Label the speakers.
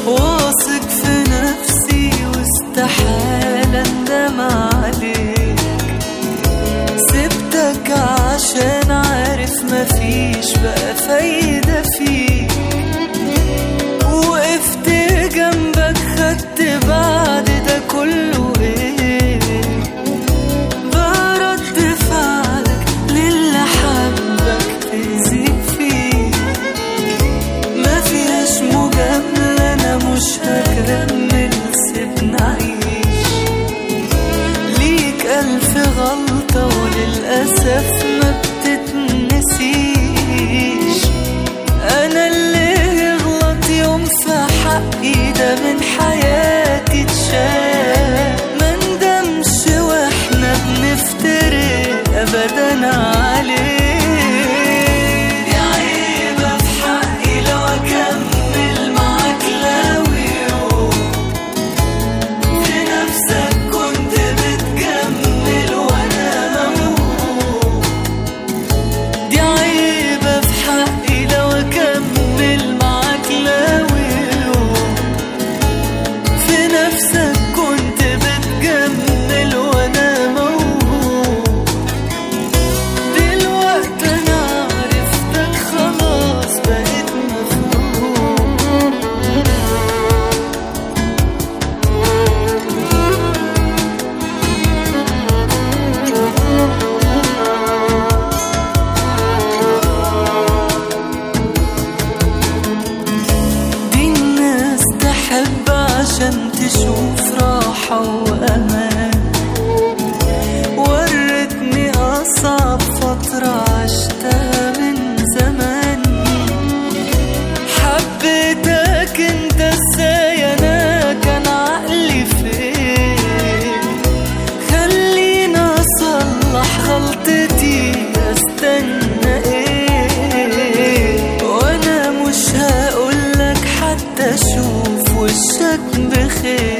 Speaker 1: واثق في نفسي واستحالة اندم عليك سبتك عشان عارف مفيش بقى فايدة فيك وقفت جنبك خدت بعد ده كله ايه بقى رد فعلك للي حبك تأذي فيه ما فيهاش مجاملة أنا مش هكمل سيبنا عيش ليك ألف غلطة وللأسف ما بتتنسيش أنا اللي يغلط يوم في حقي ده من حياتي اتشال ما ندمش واحنا بنفترق أبدا عليه دي عيبة في حقي لو أكمل معاك لو يوم في نفسك كنت بتجمل وأنا موهوم دي عيبة في حقي لو أكمل معاك لو يوم في نفسك كنت بتجمل وأنا موهوم دلوقتي أنا عرفتك خلاص بقيت مفهوم دي الناس تحب عشان تشوف راحة وأمان ورتني أصعب فترة عشتها من زمان حبيتك انت ازاي انا كان عقلي فين خلينا اصلح غلطتي استنى ايه وانا مش هقولك حتى اشوف وشك بخير